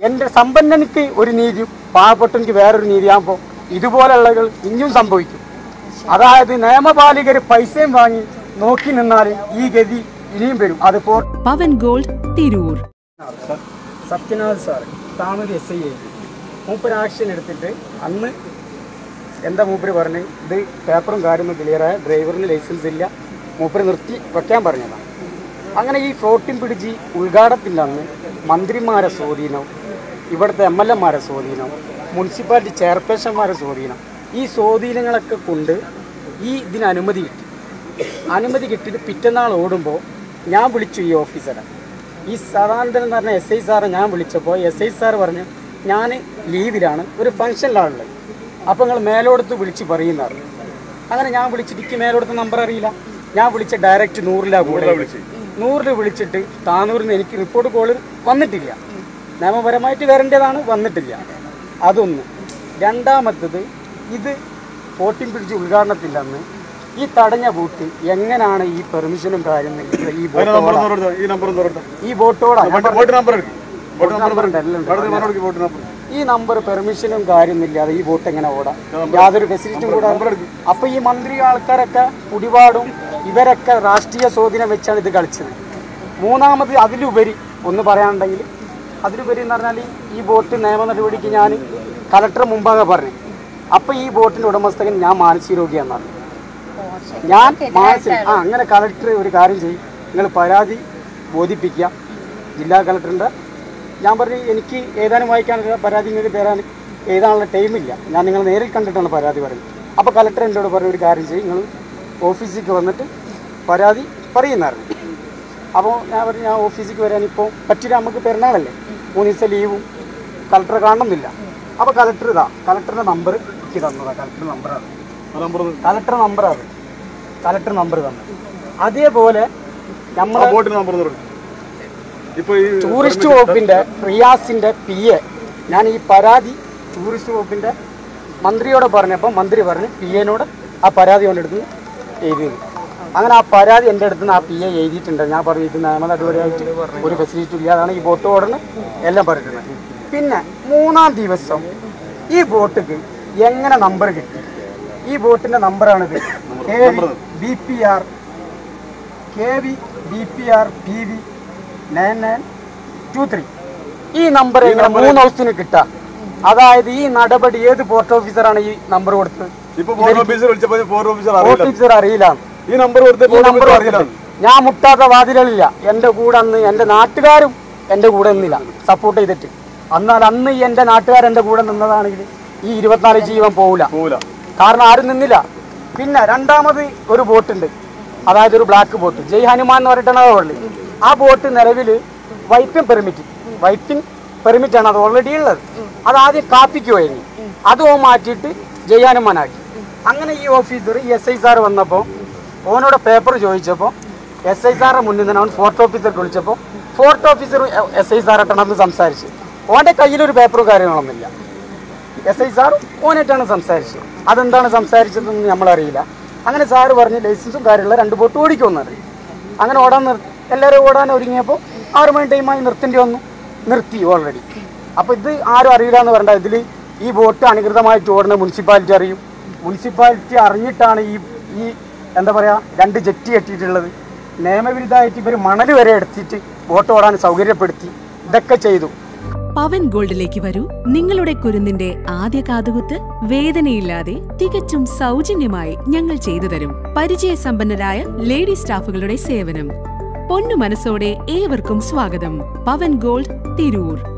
എൻ്റെ സമ്പന്നനിക്ക് ഒരു നീതിയും പാവപ്പെട്ടവനിക്ക് വേറൊരു നീതിയാകുമ്പോൾ ഇതുപോലുള്ളകൾ ഇനിയും സംഭവിക്കും അതായത് നിയമപാലികർ പൈസയും വാങ്ങി നോക്കി നിന്നാൽ ഈ ഗതി ഇനിയും വരും അതിപ്പോൾ പവൻ ഗോൾഡ് തിരൂർ സത്യനാഥ് സാർ താമതി എസ് ഐ ആയിരുന്നു മൂപ്പര് ആക്ഷൻ എടുത്തിട്ട് അന്ന് എന്താ മൂപ്പര് പറഞ്ഞ് ഇത് പേപ്പറും കാര്യമൊന്നും ക്ലിയറായ ഡ്രൈവറിന് ലൈസൻസ് ഇല്ല മൂപ്പര് നിർത്തി വെക്കാൻ പറഞ്ഞതാണ് അങ്ങനെ ഈ ഫ്ലോട്ടിൻ പിടിച്ച് ഉദ്ഘാടനത്തിൻ്റെ അന്ന് മന്ത്രിമാരെ സ്വാധീനം ഇവിടുത്തെ എം എൽ എമാരെ സ്വാധീനം മുനിസിപ്പാലിറ്റി ചെയർപേഴ്സന്മാരെ സ്വാധീനം ഈ സ്വാധീനങ്ങളൊക്കെ കൊണ്ട് ഈ ഇതിന് അനുമതി കിട്ടി അനുമതി കിട്ടിയിട്ട് പിറ്റന്നാൾ ഓടുമ്പോൾ ഞാൻ വിളിച്ചു ഈ ഓഫീസറെ ഈ സദാനന്ദൻ എന്ന് പറഞ്ഞ എസ് ഐ സാറെ ഞാൻ വിളിച്ചപ്പോൾ എസ് ഐ സാർ പറഞ്ഞു ഞാൻ ലീവിലാണ് ഒരു ഫംഗ്ഷനിലാണുള്ളത് അപ്പോൾ നിങ്ങൾ മേലോടത്ത് വിളിച്ച് പറയുന്നതാണ് അങ്ങനെ ഞാൻ വിളിച്ചിട്ട് എനിക്ക് മേലോടത്ത് നമ്പർ അറിയില്ല ഞാൻ വിളിച്ച ഡയറക്റ്റ് നൂറിലാ കൂടെ നൂറിൽ വിളിച്ചിട്ട് താനൂരിൽ നിന്ന് എനിക്ക് റിപ്പോർട്ട് കോൾ വന്നിട്ടില്ല നിയമപരമായിട്ട് വരേണ്ടതാണ് വന്നിട്ടില്ല അതൊന്ന് രണ്ടാമത്തത് ഇത് ഫോർട്ടീൻ ബ്രിഡ്ജ് ഉദ്ഘാടനത്തിൻ്റെ അന്ന് ഈ തടഞ്ഞ ബൂത്ത് എങ്ങനെയാണ് ഈ പെർമിഷനും കാര്യം ഈ ബോട്ടോടാ ഈ നമ്പർ ഒന്ന് ഈ ബോട്ടോടാ ഞാൻ പറഞ്ഞ- വോട്ട് നമ്പർ എടുക്കും ബോട്ട് നമ്പർ ഉണ്ട്, എല്ലാം ഉണ്ട്. വോട്ട് നമ്പർ ഈ നമ്പർ പെർമിഷനും കാര്യമൊന്നുമില്ലാതെ ഈ ബോട്ട് എങ്ങനെ ഓടാം യാതൊരു ഫെസിലിറ്റിയും കൂടാതെ അപ്പൊ ഈ മന്ത്രി ആൾക്കാരൊക്കെ കുടിപാടും ഇവരൊക്കെ രാഷ്ട്രീയ സ്വാധീനം വെച്ചാണ് ഇത് കളിച്ചത് മൂന്നാമത് അതിലുപരി ഒന്ന് പറയാനുണ്ടെങ്കിൽ അതിലുപരി എന്ന് പറഞ്ഞാൽ ഈ ബോട്ട് നിയമ നടപടിക്ക് ഞാൻ കലക്ടർ മുമ്പാകെ പറഞ്ഞു അപ്പൊ ഈ ബോട്ടിന്റെ ഉടമസ്ഥകൻ ഞാൻ മാനസിക രോഗിയാണെന്ന് പറഞ്ഞു ഞാൻ മാനസിക ആ അങ്ങനെ കലക്ടർ ഒരു കാര്യം ചെയ്യും നിങ്ങൾ പരാതി ബോധിപ്പിക്കുക ജില്ലാ കലക്ടറിൻ്റെ ഞാൻ പറഞ്ഞു എനിക്ക് ഏതാനും വായിക്കാനുള്ള പരാതി നിങ്ങൾക്ക് തരാൻ എഴുതാനുള്ള ടൈമില്ല ഞാൻ നിങ്ങൾ നേരിൽ കണ്ടിട്ടാണ് പരാതി പറയുന്നത് അപ്പോൾ കലക്ടർ എന്നോട് പറഞ്ഞ ഒരു കാര്യം ചെയ്യും നിങ്ങൾ ഓഫീസിലേക്ക് വന്നിട്ട് പരാതി പറയുന്നായിരുന്നു അപ്പോൾ ഞാൻ പറഞ്ഞു ഞാൻ ഓഫീസിലേക്ക് വരാൻ ഇപ്പോൾ പറ്റില്ല നമുക്ക് പെരുന്നാളല്ലേ മൂന്ന് ദിവസം ലീവും കലക്ടറെ കാണണമെന്നില്ല അപ്പോൾ കലക്ടർ ഇതാ കലക്ടറുടെ നമ്പർ എനിക്ക് തന്നതാണ് കലക്ടർ നമ്പറാണ് നമ്പർ കലക്ടർ നമ്പറാണ് കലക്ടർ നമ്പർ തന്നു അതേപോലെ നമ്മൾ വോട്ട് നമ്പർ ഒന്ന് എടുക്കും ഇപ്പൊ ഈ ടൂറിസ്റ്റ് വകുപ്പിന്റെ റിയാസിന്റെ പി എ ഞാൻ ഈ പരാതി ടൂറിസ്റ്റ് വകുപ്പിന്റെ മന്ത്രിയോട് പറഞ്ഞപ്പോൾ മന്ത്രി പറഞ്ഞ് പി എനോട് ആ പരാതി കൊണ്ട് എടുത്ത് എഴുതിയത് അങ്ങനെ ആ പരാതി എൻ്റെ അടുത്ത് നിന്ന് ആ പി എ എഴുതിയിട്ടുണ്ട് ഞാൻ പറഞ്ഞു ഇത് നിയമ നടപടിയായിട്ട് ഒരു ഫെസിലിറ്റി ഇല്ല അതാണ് ഈ ബോട്ട് ഓടണം എല്ലാം പറഞ്ഞിട്ടുണ്ട് പിന്നെ മൂന്നാം ദിവസം ഈ ബോട്ടിക്ക് എങ്ങനെ നമ്പർ കിട്ടി ഈ ബോട്ടിന്റെ നമ്പറാണിത് K B P R K V B P R P V nine nine two three ഈ നമ്പർ എങ്ങനെ മൂന്ന് ദിവസത്തിന് കിട്ടാം അതായത് ഈ നടപടി ഏത് പോർട്ട് ഓഫീസറാണ് ഈ നമ്പർ കൊടുത്തത് ഇപ്പൊ ഫോർ ഓഫീസർ വിളിച്ചപ്പോ ഫോർ ഓഫീസർ പോർട്ട് അറിയില്ല ഓഫീസർ അറിയില്ല ഈ നമ്പർ കൊടുത്ത് ഈ ഫോർ നമ്പർ ഓഫീസർ അറിയില്ല ഞാൻ മുട്ടാത്ത വാതിലില്ല എൻ്റെ കൂടെ അന്ന് എൻ്റെ നാട്ടുകാരും എൻ്റെ കൂടെ നിന്നില്ല സപ്പോർട്ട് ചെയ്തിട്ട് എന്നാൽ അന്ന് ഈ എൻ്റെ നാട്ടുകാർ എൻ്റെ കൂടെ നിന്നതാണെങ്കിൽ ഈ ഇരുപത്തിനാല് ജീവൻ പോവില്ല പോവില്ല കാരണം ആരും നിന്നില്ല പിന്നെ രണ്ടാമത് ഒരു ബോട്ടുണ്ട് അതായത് ഒരു ബ്ലാക്ക് ബോട്ട് ജയ് ഹനുമാൻ എന്ന് പറഞ്ഞിട്ടാണ് അത് ഉള്ളത് ആ ബോട്ട് നിലവിൽ വൈപ്പിംഗ് പെർമിറ്റ് വൈപ്പിംഗ് പെർമിറ്റ് ആണ് അത് ഓൾറെഡി ഉള്ളത് അത് ആദ്യം കാപ്പിക്ക് കഴിഞ്ഞു അത് ഓൻ മാറ്റിയിട്ട് ജയ് ഹനുമാനാക്കി അങ്ങനെ ഈ ഓഫീസർ ഈ എസ് ഐ സാർ വന്നപ്പോൾ ഓനോട് പേപ്പർ ചോദിച്ചപ്പോൾ എസ് ഐ സാറിന്റെ മുന്നിൽ നിന്ന് അവൻ ഫോർട്ട് ഓഫീസർക്ക് വിളിച്ചപ്പോൾ ഫോർട്ട് ഓഫീസർ എസ് ഐ സാറായിട്ടാണ് അന്ന് സംസാരിച്ചത് ഓൻ്റെ കയ്യിലൊരു പേപ്പറും കാര്യങ്ങളൊന്നുമില്ല എസ് ഐ സാർ ഓനായിട്ടാണ് സംസാരിച്ചത് അതെന്താണ് സംസാരിച്ചതെന്ന് നമ്മളറിയില്ല അങ്ങനെ സാറ് പറഞ്ഞ് ലൈസൻസും കാര്യമുള്ള രണ്ട് ബോട്ട് ഓടിക്കുമെന്ന് അറിയും അങ്ങനെ ഓടാൻ നിർ എല്ലാവരും ഓടാൻ ഒരുങ്ങിയപ്പോൾ ആറ് മണി ടൈമായി നിർത്തേണ്ടി വന്നു നിർത്തി ഓൾറെഡി അപ്പോൾ ഇത് ആരും അറിയില്ല എന്ന് പറഞ്ഞാൽ ഇതിൽ ഈ ബോട്ട് അനധികൃതമായിട്ട് ഓടുന്ന മുനിസിപ്പാലിറ്റി അറിയും മുനിസിപ്പാലിറ്റി അറിഞ്ഞിട്ടാണ് ഈ ഈ എന്താ പറയുക രണ്ട് ജെറ്റ് കെട്ടിയിട്ടുള്ളത് നിയമവിരുദ്ധമായിട്ട് ഇവർ മണൽ വരെ എടുത്തിട്ട് ബോട്ട് ഓടാൻ സൗകര്യപ്പെടുത്തി ഇതൊക്കെ ചെയ്തു പവൻ ഗോൾഡിലേക്ക് വരൂ നിങ്ങളുടെ കുരുന്നിന്റെ ആദ്യ കാതുകുത്ത് വേദനയില്ലാതെ തികച്ചും സൗജന്യമായി ഞങ്ങൾ ചെയ്തു തരും പരിചയസമ്പന്നരായ ലേഡി സ്റ്റാഫുകളുടെ സേവനം പൊന്നു മനസ്സോടെ ഏവർക്കും സ്വാഗതം പവൻ ഗോൾഡ് തിരൂർ